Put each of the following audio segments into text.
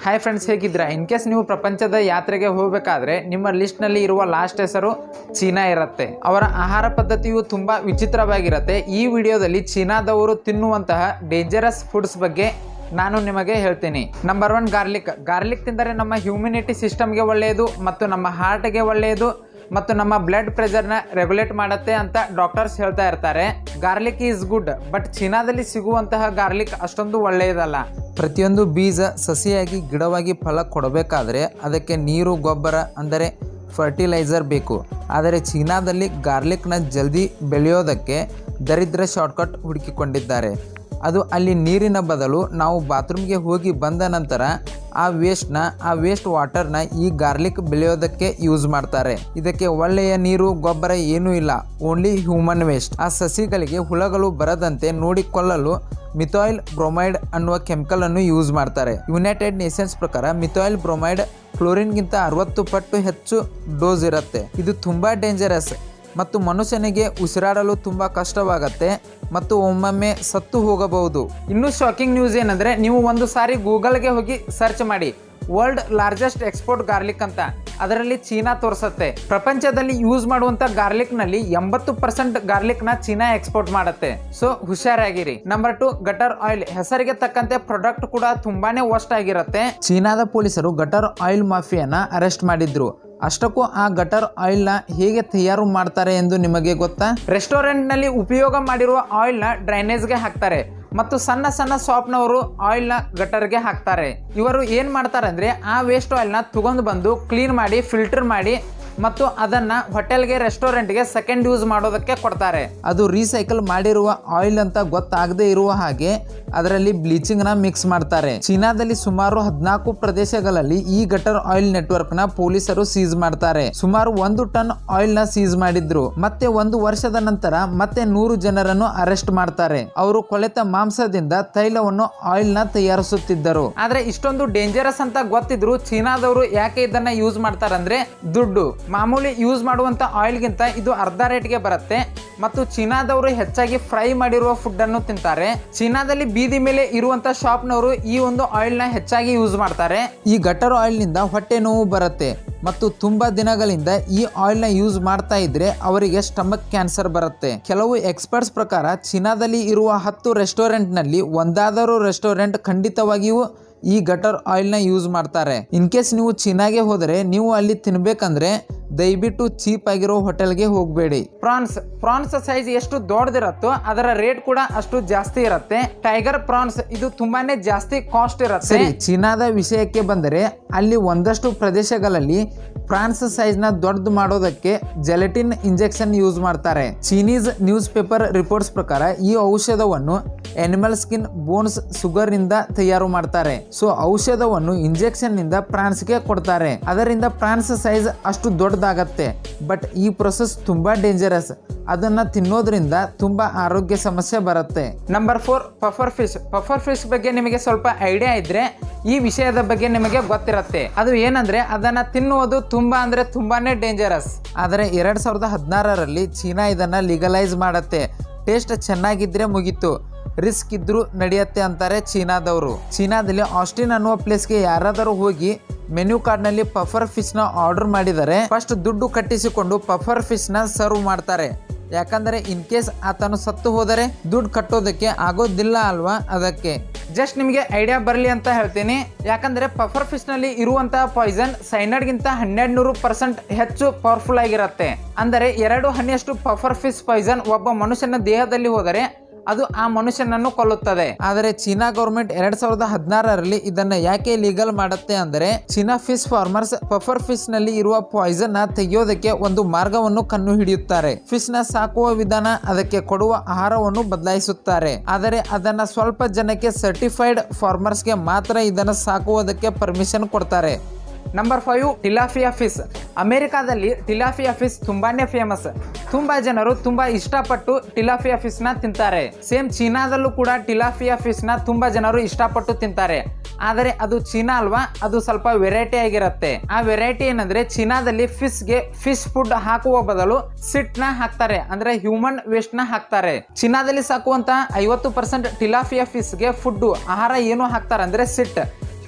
hi friends ಹೇಗಿದ್ದೀರಾ in case ನೀವು ಪ್ರಪಂಚದ ಯಾತ್ರೆಗೆ ಹೋಗಬೇಕಾದ್ರೆ ನಿಮ್ಮ ಲಿಸ್ಟ್ನಲ್ಲಿ ಇರುವ ಲಾಸ್ಟ್ ಹೆಸರು ಚೀನಾ ಇರುತ್ತೆ ಅವರ ಆಹಾರ ಪದ್ಧತಿಯು ತುಂಬ ವಿಚಿತ್ರವಾಗಿರುತ್ತೆ ಈ ವಿಡಿಯೋದಲ್ಲಿ ಚೀನಾದವರು ತಿನ್ನುವಂತಹ ಡೇಂಜರಸ್ ಫುಡ್ಸ್ ಬಗ್ಗೆ ನಾನು ನಿಮಗೆ ಹೇಳ್ತೀನಿ ನಂಬರ್ ಒನ್ ಗಾರ್ಲಿಕ್ ಗಾರ್ಲಿಕ್ ತಿಂದರೆ ನಮ್ಮ ಹ್ಯೂಮಿನಿಟಿ ಸಿಸ್ಟಮ್ಗೆ ಒಳ್ಳೆಯದು ಮತ್ತು ನಮ್ಮ ಹಾರ್ಟ್ಗೆ ಒಳ್ಳೆಯದು ಮತ್ತು ನಮ್ಮ ಬ್ಲಡ್ ಪ್ರೆಷರ್ನ ರೆಗ್ಯುಲೇಟ್ ಮಾಡುತ್ತೆ ಅಂತ ಡಾಕ್ಟರ್ಸ್ ಹೇಳ್ತಾ ಇರ್ತಾರೆ ಗಾರ್ಲಿಕ್ ಈಸ್ ಗುಡ್ ಬಟ್ ಚೀನಾದಲ್ಲಿ ಸಿಗುವಂತಹ ಗಾರ್ಲಿಕ್ ಅಷ್ಟೊಂದು ಒಳ್ಳೆಯದಲ್ಲ ಪ್ರತಿಯೊಂದು ಬೀಜ ಸಸಿಯಾಗಿ ಗಿಡವಾಗಿ ಫಲ ಕೊಡಬೇಕಾದ್ರೆ ಅದಕ್ಕೆ ನೀರು ಗೊಬ್ಬರ ಅಂದರೆ ಫರ್ಟಿಲೈಸರ್ ಬೇಕು ಆದರೆ ಚೀನಾದಲ್ಲಿ ಗಾರ್ಲಿಕ್ನ ಜಲ್ದಿ ಬೆಳೆಯೋದಕ್ಕೆ ದರಿದ್ರ ಶಾರ್ಟ್ಕಟ್ ಹುಡುಕಿಕೊಂಡಿದ್ದಾರೆ ಅದು ಅಲ್ಲಿ ನೀರಿನ ಬದಲು ನಾವು ಬಾತ್ರೂಮ್ಗೆ ಹೋಗಿ ಬಂದ ನಂತರ ಆ ವೇಸ್ಟ್ನ ಆ ವೇಸ್ಟ್ ವಾಟರ್ನ ಈ ಗಾರ್ಲಿಕ್ ಬೆಳೆಯೋದಕ್ಕೆ ಯೂಸ್ ಮಾಡ್ತಾರೆ ಇದಕ್ಕೆ ಒಳ್ಳೆಯ ನೀರು ಗೊಬ್ಬರ ಏನೂ ಇಲ್ಲ ಓನ್ಲಿ ಹ್ಯೂಮನ್ ವೇಸ್ಟ್ ಆ ಸಸಿಗಳಿಗೆ ಹುಳಗಳು ಬರದಂತೆ ನೋಡಿಕೊಳ್ಳಲು ಮಿಥಾಯಿಲ್ ಬ್ರೊಮೈಡ್ ಅನ್ನುವ ಕೆಮಿಕಲ್ ಅನ್ನು ಯೂಸ್ ಮಾಡ್ತಾರೆ ಯುನೈಟೆಡ್ ನೇಷನ್ಸ್ ಪ್ರಕಾರ ಮಿಥಾಯಿಲ್ ಬ್ರೊಮೈಡ್ ಕ್ಲೋರಿನ್ಗಿಂತ ಅರವತ್ತು ಪಟ್ಟು ಹೆಚ್ಚು ಡೋಸ್ ಇರುತ್ತೆ ಇದು ತುಂಬಾ ಡೇಂಜರಸ್ ಮತ್ತು ಮನುಷ್ಯನಿಗೆ ಉಸಿರಾಡಲು ತುಂಬ ಕಷ್ಟವಾಗತ್ತೆ ಮತ್ತು ಒಮ್ಮೊಮ್ಮೆ ಸತ್ತು ಹೋಗಬಹುದು ಇನ್ನೂ ಶಾಕಿಂಗ್ ನ್ಯೂಸ್ ಏನಂದ್ರೆ ನೀವು ಒಂದು ಸಾರಿ ಗೂಗಲ್ಗೆ ಹೋಗಿ ಸರ್ಚ್ ಮಾಡಿ ವರ್ಲ್ಡ್ ಲಾರ್ಜೆಸ್ಟ್ ಎಕ್ಸ್ಪೋರ್ಟ್ ಗಾರ್ಲಿಕ್ ಅಂತ ಅದರಲ್ಲಿ ಚೀನಾ ತೋರಿಸುತ್ತೆ ಪ್ರಪಂಚದಲ್ಲಿ ಯೂಸ್ ಮಾಡುವಂತ ಗಾರ್ಲಿಕ್ ನಲ್ಲಿ ಎಂಬತ್ತು ಪರ್ಸೆಂಟ್ ಗಾರ್ಲಿಕ್ ನ ಚೀನಾ ಎಕ್ಸ್ಪೋರ್ಟ್ ಮಾಡುತ್ತೆ ಸೊ ಹುಷಾರಾಗಿರಿ ನಂಬರ್ ಟು ಗಟರ್ ಆಯಿಲ್ ಹೆಸರಿಗೆ ತಕ್ಕಂತೆ ಪ್ರಾಡಕ್ಟ್ ಕೂಡ ತುಂಬಾನೇ ವರ್ಸ್ಟ್ ಆಗಿರುತ್ತೆ ಚೀನಾದ ಪೊಲೀಸರು ಗಟರ್ ಆಯಿಲ್ ಮಾಫಿಯಾನ ಅರೆಸ್ಟ್ ಮಾಡಿದ್ರು ಅಷ್ಟಕ್ಕೂ ಆ ಗಟರ್ ಆಯಿಲ್ ನ ಹೇಗೆ ತಯಾರು ಮಾಡ್ತಾರೆ ಎಂದು ನಿಮಗೆ ಗೊತ್ತಾ ರೆಸ್ಟೋರೆಂಟ್ ನಲ್ಲಿ ಉಪಯೋಗ ಮಾಡಿರುವ ಆಯಿಲ್ ನ ಡ್ರೈನೇಜ್ ಗೆ ಹಾಕ್ತಾರೆ ಮತ್ತು ಸಣ್ಣ ಸಣ್ಣ ಶಾಪ್ನವರು ಆಯಿಲ್ ನ ಗಟರ್ಗೆ ಹಾಕ್ತಾರೆ ಇವರು ಏನ್ ಮಾಡ್ತಾರೆ ಅಂದ್ರೆ ಆ ವೇಸ್ಟ್ ಆಯಿಲ್ ನ ತಗೊಂಡು ಬಂದು ಕ್ಲೀನ್ ಮಾಡಿ ಫಿಲ್ಟರ್ ಮಾಡಿ ಮತ್ತು ಅದನ್ನ ಹೋಟೆಲ್ಗೆ ರೆಸ್ಟೋರೆಂಟ್ಗೆ ಸೆಕೆಂಡ್ ಯೂಸ್ ಮಾಡೋದಕ್ಕೆ ಕೊಡ್ತಾರೆ ಅದು ರೀಸೈಕಲ್ ಮಾಡಿರುವ ಆಯಿಲ್ ಅಂತ ಗೊತ್ತಾಗದೇ ಇರುವ ಹಾಗೆ ಅದರಲ್ಲಿ ಬ್ಲೀಚಿಂಗ್ ನ ಮಿಕ್ಸ್ ಮಾಡ್ತಾರೆ ಚೀನಾದಲ್ಲಿ ಸುಮಾರು ಹದಿನಾಲ್ಕು ಪ್ರದೇಶಗಳಲ್ಲಿ ಈ ಗಟರ್ ಆಯಿಲ್ ನೆಟ್ವರ್ಕ್ ನ ಪೊಲೀಸರು ಸೀಸ್ ಮಾಡ್ತಾರೆ ಸುಮಾರು ಒಂದು ಟನ್ ಆಯಿಲ್ ನ ಸೀಸ್ ಮಾಡಿದ್ರು ಮತ್ತೆ ಒಂದು ವರ್ಷದ ನಂತರ ಮತ್ತೆ ನೂರು ಜನರನ್ನು ಅರೆಸ್ಟ್ ಮಾಡ್ತಾರೆ ಅವರು ಕೊಳೆತ ಮಾಂಸದಿಂದ ತೈಲವನ್ನು ಆಯಿಲ್ ನ ತಯಾರಿಸುತ್ತಿದ್ದರು ಆದ್ರೆ ಇಷ್ಟೊಂದು ಡೇಂಜರಸ್ ಅಂತ ಗೊತ್ತಿದ್ರು ಚೀನಾದವರು ಯಾಕೆ ಇದನ್ನ ಯೂಸ್ ಮಾಡ್ತಾರಂದ್ರೆ ದುಡ್ಡು ಮಾಮೂಲಿ ಯೂಸ್ ಮಾಡುವಂತ ಆಯಿಲ್ಗಿಂತ ಇದು ಅರ್ಧ ರೇಟ್ಗೆ ಬರುತ್ತೆ ಮತ್ತು ಚೀನಾದವರು ಹೆಚ್ಚಾಗಿ ಫ್ರೈ ಮಾಡಿರುವ ಫುಡ್ ಅನ್ನು ತಿಂತಾರೆ ಚೀನಾದಲ್ಲಿ ಬೀದಿ ಮೇಲೆ ಇರುವಂತ ಶಾಪ್ನವರು ಈ ಒಂದು ಆಯಿಲ್ ನ ಹೆಚ್ಚಾಗಿ ಯೂಸ್ ಮಾಡ್ತಾರೆ ಈ ಗಟರ್ ಆಯಿಲ್ ನಿಂದ ಹೊಟ್ಟೆ ನೋವು ಬರುತ್ತೆ ಮತ್ತು ತುಂಬಾ ದಿನಗಳಿಂದ ಈ ಆಯಿಲ್ ನ ಯೂಸ್ ಮಾಡ್ತಾ ಇದ್ರೆ ಅವರಿಗೆ ಸ್ಟಮಕ್ ಕ್ಯಾನ್ಸರ್ ಬರುತ್ತೆ ಕೆಲವು ಎಕ್ಸ್ಪರ್ಟ್ಸ್ ಪ್ರಕಾರ ಚೀನಾದಲ್ಲಿ ಇರುವ ಹತ್ತು ರೆಸ್ಟೋರೆಂಟ್ ನಲ್ಲಿ ಒಂದಾದರೂ ರೆಸ್ಟೋರೆಂಟ್ ಖಂಡಿತವಾಗಿಯೂ ಈ ಗಟರ್ ಆಯಿಲ್ ನ ಯೂಸ್ ಮಾಡ್ತಾರೆ ಇನ್ ಕೇಸ್ ನೀವು ಚೀನಾಗೆ ಹೋದರೆ ನೀವು ಅಲ್ಲಿ ತಿನ್ಬೇಕಂದ್ರೆ ದಯವಿಟ್ಟು ಚೀಪ್ ಆಗಿರೋ ಹೋಟೆಲ್ಗೆ ಹೋಗಬೇಡಿ ಪ್ರಾನ್ಸ್ ಪ್ರಾನ್ಸ್ ಸೈಜ್ ಎಷ್ಟು ದೊಡ್ಡದಿರತ್ತೋ ಅದರ ರೇಟ್ ಕೂಡ ಅಷ್ಟು ಜಾಸ್ತಿ ಇರುತ್ತೆ ಟೈಗರ್ ಪ್ರಾನ್ಸ್ ಇದು ತುಂಬಾನೇ ಜಾಸ್ತಿ ಕಾಸ್ಟ್ ಇರುತ್ತೆ ಸರಿ ಚೀನಾದ ವಿಷಯಕ್ಕೆ ಬಂದರೆ ಅಲ್ಲಿ ಒಂದಷ್ಟು ಪ್ರದೇಶಗಳಲ್ಲಿ ಫ್ರಾನ್ಸ್ ಸೈಜ್ ನ ದೊಡ್ಡದು ಮಾಡೋದಕ್ಕೆ ಜೆಲೆಟಿನ್ ಇಂಜೆಕ್ಷನ್ ಯೂಸ್ ಮಾಡ್ತಾರೆ ಚೀನೀಸ್ ನ್ಯೂಸ್ ಪೇಪರ್ ರಿಪೋರ್ಟ್ಸ್ ಪ್ರಕಾರ ಈ ಔಷಧವನ್ನು ಅನಿಮಲ್ ಸ್ಕಿನ್ ಬೋನ್ಸ್ ಸುಗರ್ ನಿಂದ ತಯಾರು ಮಾಡ್ತಾರೆ ಸೊ ಔಷಧವನ್ನು ಇಂಜೆಕ್ಷನ್ ನಿಂದ ಫ್ರಾನ್ಸ್ಗೆ ಕೊಡ್ತಾರೆ ಅದರಿಂದ ಫ್ರಾನ್ಸ್ ಸೈಜ್ ಅಷ್ಟು ದೊಡ್ಡದಾಗತ್ತೆ ಬಟ್ ಈ ಪ್ರೊಸೆಸ್ ತುಂಬಾ ಡೇಂಜರಸ್ ಅದನ್ನ ತಿನ್ನೋದ್ರಿಂದ ತುಂಬಾ ಆರೋಗ್ಯ ಸಮಸ್ಯೆ ಬರುತ್ತೆ number four puffer fish puffer fish ಬಗ್ಗೆ ನಿಮಗೆ ಸ್ವಲ್ಪ ಐಡಿಯಾ ಇದ್ರೆ ಈ ವಿಷಯದ ಬಗ್ಗೆ ನಿಮಗೆ ಗೊತ್ತಿರುತ್ತೆ ಅದು ಏನಂದ್ರೆ ಅದನ್ನ ತಿನ್ನುವುದು ತುಂಬಾ ಅಂದ್ರೆ ತುಂಬಾನೇ ಡೇಂಜರಸ್ ಆದರೆ ಎರಡ್ ಸಾವಿರದ ಹದಿನಾರರಲ್ಲಿ ಚೀನಾ ಇದನ್ನ ಲೀಗಲೈಸ್ ಮಾಡತ್ತೆ ಟೇಸ್ಟ್ ಚೆನ್ನಾಗಿದ್ರೆ ಮುಗೀತು ರಿಸ್ಕ್ ಇದ್ರೂ ನಡೆಯುತ್ತೆ ಅಂತಾರೆ ಚೀನಾದವರು ಚೀನಾದಲ್ಲಿ ಆಸ್ಟಿನ್ ಅನ್ನುವ ಪ್ಲೇಸ್ಗೆ ಯಾರಾದರೂ ಹೋಗಿ ಮೆನ್ಯೂ ಕಾರ್ಡ್ನಲ್ಲಿ ಪಫರ್ ಫಿಶ್ನ ಆರ್ಡರ್ ಮಾಡಿದರೆ ಫಸ್ಟ್ ದುಡ್ಡು ಕಟ್ಟಿಸಿಕೊಂಡು ಪಫರ್ ಫಿಶ್ನ ಸರ್ವ್ ಮಾಡ್ತಾರೆ ಯಾಕಂದರೆ ಇನ್ ಕೇಸ್ ಆತನು ಸತ್ತು ಹೋದರೆ ದುಡ್ಡು ಕಟ್ಟೋದಕ್ಕೆ ಆಗೋದಿಲ್ಲ ಅಲ್ವಾ ಅದಕ್ಕೆ ಜಸ್ಟ್ ನಿಮಗೆ ಐಡಿಯಾ ಬರಲಿ ಅಂತ ಹೇಳ್ತೀನಿ ಯಾಕಂದ್ರೆ ಪಫರ್ ಫಿಶ್ ನಲ್ಲಿ ಇರುವಂತಹ ಪಾಯ್ಸನ್ ಸೈನಡ್ಗಿಂತ ಹನ್ನೆರಡು ನೂರು ಪರ್ಸೆಂಟ್ ಹೆಚ್ಚು ಪವರ್ಫುಲ್ ಆಗಿರುತ್ತೆ ಅಂದರೆ ಎರಡು ಹನಿಯಷ್ಟು ಪಫರ್ ಫಿಶ್ ಪಾಯ್ಸನ್ ಒಬ್ಬ ಮನುಷ್ಯನ ದೇಹದಲ್ಲಿ ಹೋದರೆ ಅದು ಆ ಮನುಷ್ಯನನ್ನು ಕೊಲ್ಲುತ್ತದೆ ಆದರೆ ಚೀನಾ ಗೌರ್ಮೆಂಟ್ ಎರಡ್ ಸಾವಿರದ ಹದಿನಾರರಲ್ಲಿ ಇದನ್ನ ಯಾಕೆ ಲೀಗಲ್ ಮಾಡುತ್ತೆ ಅಂದರೆ China fish farmers puffer fish ನಲ್ಲಿ ಇರುವ ಪಾಯ್ಸನ್ ನ ತೆಗೆಯೋದಕ್ಕೆ ಒಂದು ಮಾರ್ಗವನ್ನು ಕಣ್ಣು ಹಿಡಿಯುತ್ತಾರೆ ಫಿಶ್ ನ ಸಾಕುವ ವಿಧಾನ ಅದಕ್ಕೆ ಕೊಡುವ ಆಹಾರವನ್ನು ಬದಲಾಯಿಸುತ್ತಾರೆ ಆದರೆ ಅದನ್ನ ಸ್ವಲ್ಪ ಜನಕ್ಕೆ ಸರ್ಟಿಫೈಡ್ ಫಾರ್ಮರ್ಸ್ಗೆ ಮಾತ್ರ ಇದನ್ನು ಸಾಕುವುದಕ್ಕೆ ಪರ್ಮಿಷನ್ ಕೊಡ್ತಾರೆ ನಂಬರ್ ಫೈವ್ ಟಿಲಾಫಿಯಾ ಫಿಶ್ ಅಮೆರಿಕಾದಲ್ಲಿ ಟಿಲಾಫಿಯಾ ಫಿಶ್ ತುಂಬಾನೇ ಫೇಮಸ್ ತುಂಬಾ ಜನರು ತುಂಬಾ ಇಷ್ಟಪಟ್ಟು ಟಿಲಾಫಿಯಾ ಫಿಶ್ ನ ತಿಂತಾರೆ ಸೇಮ್ ಚೀನಾದಲ್ಲೂ ಕೂಡ ಟಿಲಾಫಿಯಾ ಫಿಶ್ ನ ತುಂಬಾ ಜನರು ಇಷ್ಟಪಟ್ಟು ತಿಂತಾರೆ ಆದರೆ ಅದು ಚೀನಾ ಅಲ್ವಾ ಅದು ಸ್ವಲ್ಪ ವೆರೈಟಿ ಆಗಿರುತ್ತೆ ಆ ವೆರೈಟಿ ಏನಂದ್ರೆ ಚೀನಾದಲ್ಲಿ ಫಿಶ್ಗೆ ಫಿಶ್ ಫುಡ್ ಹಾಕುವ ಬದಲು ಸಿಟ್ ನ ಹಾಕ್ತಾರೆ ಅಂದ್ರೆ ಹ್ಯೂಮನ್ ವೇಸ್ಟ್ ನ ಹಾಕ್ತಾರೆ ಚೀನಾದಲ್ಲಿ ಸಾಕುವಂತ ಐವತ್ತು ಪರ್ಸೆಂಟ್ ಟಿಲಾಫಿಯಾ ಫಿಶ್ಗೆ ಫುಡ್ ಆಹಾರ ಏನು ಹಾಕ್ತಾರೆ ಅಂದ್ರೆ ಸಿಟ್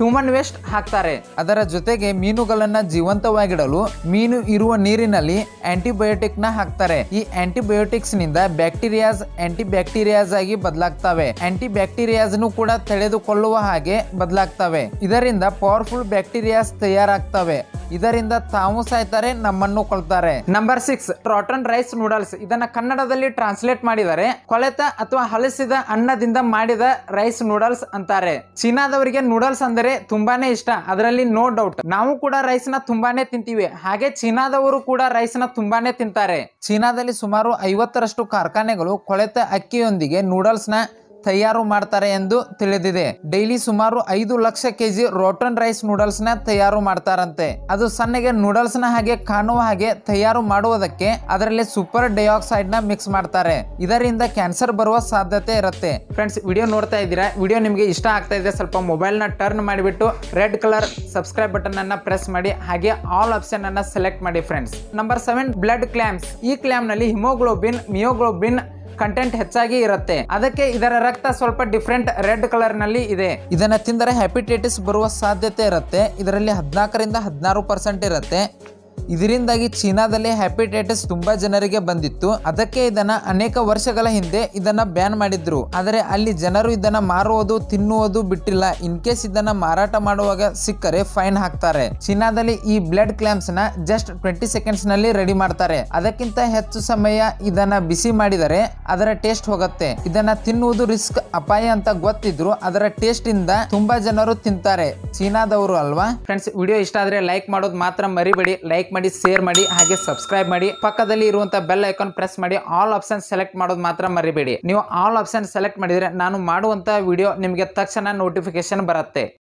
ಹ್ಯೂಮನ್ ವೇಸ್ಟ್ ಹಾಕ್ತಾರೆ ಅದರ ಜೊತೆಗೆ ಮೀನುಗಳನ್ನ ಜೀವಂತವಾಗಿಡಲು ಮೀನು ಇರುವ ನೀರಿನಲ್ಲಿ ಆಂಟಿಬಯೋಟಿಕ್ ನ ಹಾಕ್ತಾರೆ ಈ ಆಂಟಿಬಯೋಟಿಕ್ಸ್ ನಿಂದ ಬ್ಯಾಕ್ಟೀರಿಯಾಸ್ ಆಂಟಿ ಬ್ಯಾಕ್ಟೀರಿಯಾಸ್ ಆಗಿ ಬದಲಾಗ್ತವೆ ಆಂಟಿ ಬ್ಯಾಕ್ಟೀರಿಯಾಸ್ ಕೂಡ ತಡೆದುಕೊಳ್ಳುವ ಹಾಗೆ ಬದಲಾಗ್ತವೆ ಇದರಿಂದ ಪವರ್ಫುಲ್ ಬ್ಯಾಕ್ಟೀರಿಯಾಸ್ ತಯಾರಾಗ್ತವೆ ಇದರಿಂದ ತಾವು ಸಾಯ್ತಾರೆ ನಮ್ಮನ್ನು ಕೊಳ್ತಾರೆ number six rotten rice noodles ಇದನ್ನ ಕನ್ನಡದಲ್ಲಿ ಟ್ರಾನ್ಸ್ಲೇಟ್ ಮಾಡಿದರೆ ಕೊಳೆತ ಅಥವಾ ಹಲಸಿದ ಅನ್ನದಿಂದ ಮಾಡಿದ ರೈಸ್ ನೂಡಲ್ಸ್ ಅಂತಾರೆ ಚೀನಾದವರಿಗೆ ನೂಡಲ್ಸ್ ಅಂದರೆ ತುಂಬಾನೇ ಇಷ್ಟ ಅದರಲ್ಲಿ ನೋ ಡೌಟ್ ನಾವು ಕೂಡ ರೈಸ್ ನ ತುಂಬಾನೇ ತಿಂತೀವಿ ಹಾಗೆ ಚೀನಾದವರು ಕೂಡ ರೈಸ್ ನ ತುಂಬಾನೇ ತಿಂತಾರೆ ಚೀನಾದಲ್ಲಿ ಸುಮಾರು ಐವತ್ತರಷ್ಟು ಕಾರ್ಖಾನೆಗಳು ಕೊಳೆತ ಅಕ್ಕಿಯೊಂದಿಗೆ ನೂಡಲ್ಸ್ ನ ತಯಾರು ಮಾಡ್ತಾರೆ ಎಂದು ತಿಳಿದಿದೆ ಡೈಲಿ ಸುಮಾರು ಐದು lakh KG rotten rice noodles ನ ತಯಾರು ಮಾಡ್ತಾರಂತೆ ಅದು ಸಣ್ಣಗೆ ನೂಡಲ್ಸ್ ನ ಹಾಗೆ ಕಾಣುವ ಹಾಗೆ ತಯಾರು ಮಾಡುವುದಕ್ಕೆ ಅದರಲ್ಲಿ ಸೂಪರ್ ಡೈಆಕ್ಸೈಡ್ ನ ಮಿಕ್ಸ್ ಮಾಡ್ತಾರೆ ಇದರಿಂದ ಕ್ಯಾನ್ಸರ್ ಬರುವ ಸಾಧ್ಯತೆ ಇರುತ್ತೆ ಫ್ರೆಂಡ್ಸ್ ವಿಡಿಯೋ ನೋಡ್ತಾ ಇದ್ದೀರಾ ವಿಡಿಯೋ ನಿಮಗೆ ಇಷ್ಟ ಆಗ್ತಾ ಇದೆ ಸ್ವಲ್ಪ ಮೊಬೈಲ್ ನ ಟರ್ನ್ ಮಾಡಿಬಿಟ್ಟು ರೆಡ್ ಕಲರ್ ಸಬ್ಸ್ಕ್ರೈಬ್ ಬಟನ್ ಅನ್ನ ಪ್ರೆಸ್ ಮಾಡಿ ಹಾಗೆ ಆಲ್ ಆಪ್ಷನ್ ಅನ್ನ ಸೆಲೆಕ್ಟ್ ಮಾಡಿ friends number seven blood clams ಈ ಕ್ಲಾಮ್ ನಲ್ಲಿ ಹಿಮೋಗ್ಲೋಬಿನ್ ಮಿಯೋಗ್ಲೋಬಿನ್ ಕಂಟೆಂಟ್ ಹೆಚ್ಚಾಗಿ ಇರುತ್ತೆ ಅದಕ್ಕೆ ಇದರ ರಕ್ತ ಸ್ವಲ್ಪ ಡಿಫ್ರೆಂಟ್ ರೆಡ್ ಕಲರ್ ನಲ್ಲಿ ಇದೆ ಇದನ್ನ ತಿಂದರೆ ಹೆಪಟೈಟಿಸ್ ಬರುವ ಸಾಧ್ಯತೆ ಇರುತ್ತೆ ಇದರಲ್ಲಿ ಹದಿನಾಲ್ಕರಿಂದ ಹದಿನಾರು ಪರ್ಸೆಂಟ್ ಇರುತ್ತೆ ಇದರಿಂದಾಗಿ ಚೀನಾದಲ್ಲಿ ಹೆಪಟೈಟಿಸ್ ತುಂಬಾ ಜನರಿಗೆ ಬಂದಿತ್ತು ಅದಕ್ಕೆ ಇದನ್ನ ಅನೇಕ ವರ್ಷಗಳ ಹಿಂದೆ ಇದನ್ನ ಬ್ಯಾನ್ ಮಾಡಿದ್ರು ಆದರೆ ಅಲ್ಲಿ ಜನರು ಇದನ್ನ ಮಾರುವುದು ತಿನ್ನುವುದು ಬಿಟ್ಟಿಲ್ಲ ಇನ್ ಕೇಸ್ ಇದನ್ನ ಮಾರಾಟ ಮಾಡುವಾಗ ಸಿಕ್ಕರೆ ಫೈನ್ ಹಾಕ್ತಾರೆ ಚೀನಾದಲ್ಲಿ ಈ ಬ್ಲಡ್ ಕ್ಲಾಂಪ್ಸ್ ನ ಜಸ್ಟ್ ಟ್ವೆಂಟಿ ಸೆಕೆಂಡ್ಸ್ ನಲ್ಲಿ ರೆಡಿ ಮಾಡ್ತಾರೆ ಅದಕ್ಕಿಂತ ಹೆಚ್ಚು ಸಮಯ ಇದನ್ನ ಬಿಸಿ ಮಾಡಿದರೆ ಅದರ ಟೇಸ್ಟ್ ಹೋಗುತ್ತೆ ಇದನ್ನ ತಿನ್ನುವುದು ರಿಸ್ಕ್ ಅಪಾಯ ಅಂತ ಗೊತ್ತಿದ್ರು ಅದರ ಟೇಸ್ಟ್ ಇಂದ ತುಂಬಾ ಜನರು ತಿಂತಾರೆ ಚೀನಾದವರು ಅಲ್ವಾ ಫ್ರೆಂಡ್ಸ್ ವಿಡಿಯೋ ಇಷ್ಟ ಆದ್ರೆ ಲೈಕ್ ಮಾಡೋದು ಮಾತ್ರ ಮರಿಬೇಡಿ ಲೈಕ್ ಮಾಡಿ ಶೇರ್ ಮಾಡಿ ಹಾಗೆ ಸಬ್ಸ್ಕ್ರೈಬ್ ಮಾಡಿ ಪಕ್ಕದಲ್ಲಿ ಇರುವಂತ ಬೆಲ್ ಐಕಾನ್ ಪ್ರೆಸ್ ಮಾಡಿ ಆಲ್ ಆಪ್ಷನ್ ಸೆಲೆಕ್ಟ್ ಮಾಡೋದು ಮಾತ್ರ ಮರಿಬೇಡಿ ನೀವು ಆಲ್ ಆಪ್ಷನ್ ಸೆಲೆಕ್ಟ್ ಮಾಡಿದ್ರೆ ನಾನು ಮಾಡುವಂತ ವಿಡಿಯೋ ನಿಮಗೆ ತಕ್ಷಣ ನೋಟಿಫಿಕೇಶನ್ ಬರುತ್ತೆ